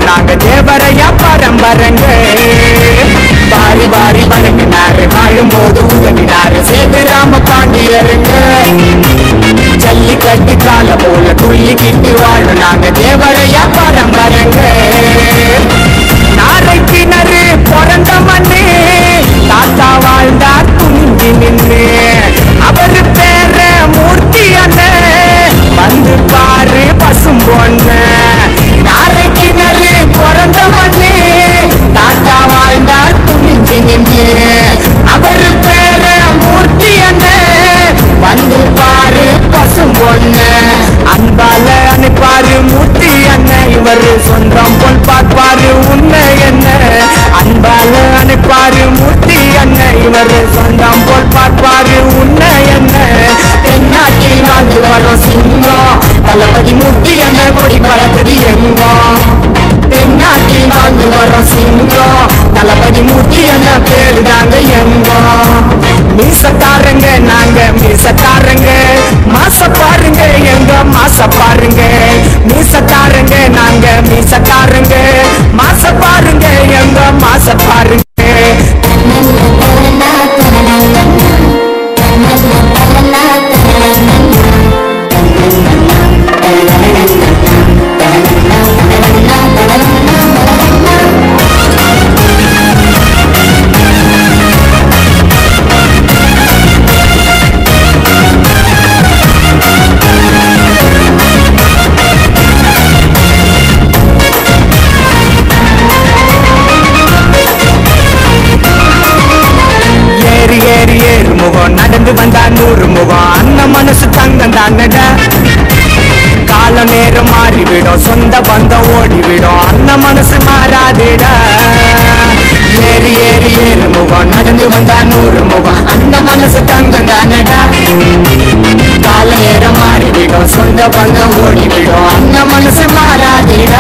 நாங்க தேவரையா பரம்பரங்க பாரி பாரி வணங்கினாரு வாழும்போது உதவினாரு சேதுராம பாண்டியருங்க ஜல்லிக்கட்டு கால போல துள்ளிக்கிட்டு வாழும் நாங்க தேவரையா பரம்பரங்க நாரை கிணறு பிறந்த மண்ணு தாத்தா வாழ்ந்தார் துணிஞ்சு நின்று அவரு பேர மூர்த்தி அண்ணன் வந்து பாரு பசும் பொண்ணு நாரை கிணறு பிறந்த மண்ணு தாத்தா வாழ்ந்தார் துணிஞ்சு நின்று அவரு பேர மூர்த்தி அண்ணன் வந்து பாரு பசும் பொண்ணு அன்பால அனுப்பாரு மூர்த்தி அண்ணன் இவரு சொந்தம் போல் பார்ப்பாரு உண்மை என்ன அன்பால அனுப்பாரு மூர்த்தி அண்ணன் இவரு சொந்தம் போல் பார்ப்பாரு உண்மை என்ன தென்னாட்டில் வாழ்ந்து வரும் சிங்கம் தளபதி மூர்த்தி அண்ணன் கொடி பறக்குது எங்கோ தென்னாட்டில் வாழ்ந்து வரும் சிங்கம் தளபதி மூர்த்தி அண்ணன் பேரு தாங்க எங்கோ மீசக்காரங்க நாங்க மீசக்காரங்க மாச பாருங்க எங்க மாச பாருங்க மீசக்காரங்க நாங்க மீசக்காரங்க மாச பாருங்க எங்க மாச பாருங்க ஏறி ஏறி ஏறு முகம் நடந்து வந்தா நூறு முகம் அந்த மனசு தங்கம் தானட கால நேரம் மாறிவிடும் சொந்த பந்தம் ஓடிவிடும் அந்த மனசு மாறாதுடா ஏறி ஏறி ஏறு முகம் நடந்து வந்தா நூறு முகம் அந்த மனசு தங்கம் தானடா கால நேரம் மாறிவிடும் சொந்த பந்தம் ஓடிவிடும் அந்த மனசு மாறாதுடா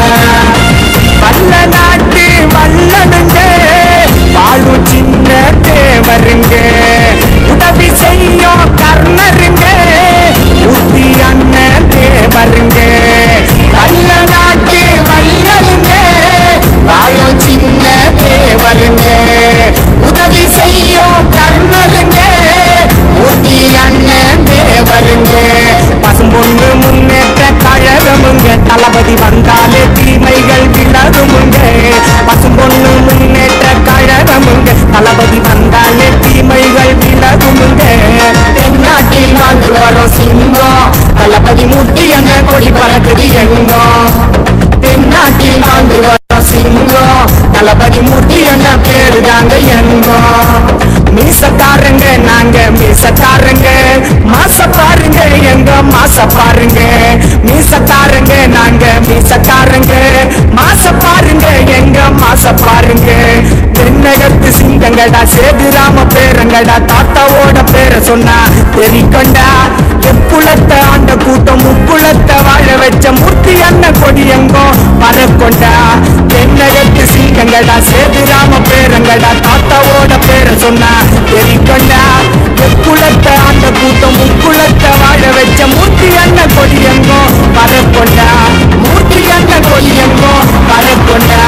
வல்ல நாட்டு வல்லனுங்க வாழும் சின்ன தேவருங்க உதவி செய்யும் கர்ணருங்க ஊத்தி அண்ணன் தேவருங்க வல்ல நாட்டு வல்லனுங்க வாழும் சின்ன தேவருங்க உதவி செய்யும் கர்ணருங்க ஊத்தி அண்ணன் தேவருங்க பசும்பொண்ணு முன்னேற்ற கழகமுங்க தளபதி வந்தாலே தீமைகள் விலகுமுங்க பசும்பொண்ணு முன்னேற்ற கழகமுங்க தளபதி வந்தாலே தீமைகள் விலகுமுங்க தென்னாட்டில் வாழ்ந்து வரும் சிங்கம் தளபதி முட்டி என்ற கொடி பறக்குது எங்கோ தென்னாட்டில் வாழ்ந்து வரும் சிங்கம் தளபதி முட்டி என்ற பேரு தாங்க எங்கோ மீசக்காரங்க நாங்க மீசக்காரங்க மாச பாருங்க எங்க மாச பாருங்க மீசக்காரங்க நாங்க மீசக்காரங்க மாச பாருங்க எங்க மாச பாருங்க தென்னகத்து சிங்கங்கடா சேதுராம பேரங்கடா தாத்தாவோட பேரை சொன்னா தெரிக்கொண்டா எப்புலத்தை ஆண்ட கூட்டம் முக்குளத்தை வாழ வச்ச மூர்த்தி அண்ணன் கொடி எங்கோ பறக்கொண்டா தென்னகத்து சிங்கங்கடா சேதுராம பேரங்கடா தாத்தாவோட பேரை சொன்னா தெரிக்கொண்டா எக்குளத்தை ஆண்ட கூட்டம் முக்குளத்தை வாழ வச்ச மூர்த்தி அண்ணன் கொடி எங்கோ பறக்கொண்டா மூர்த்தி அண்ணன் கொடி எங்கோ பறக்கொண்டா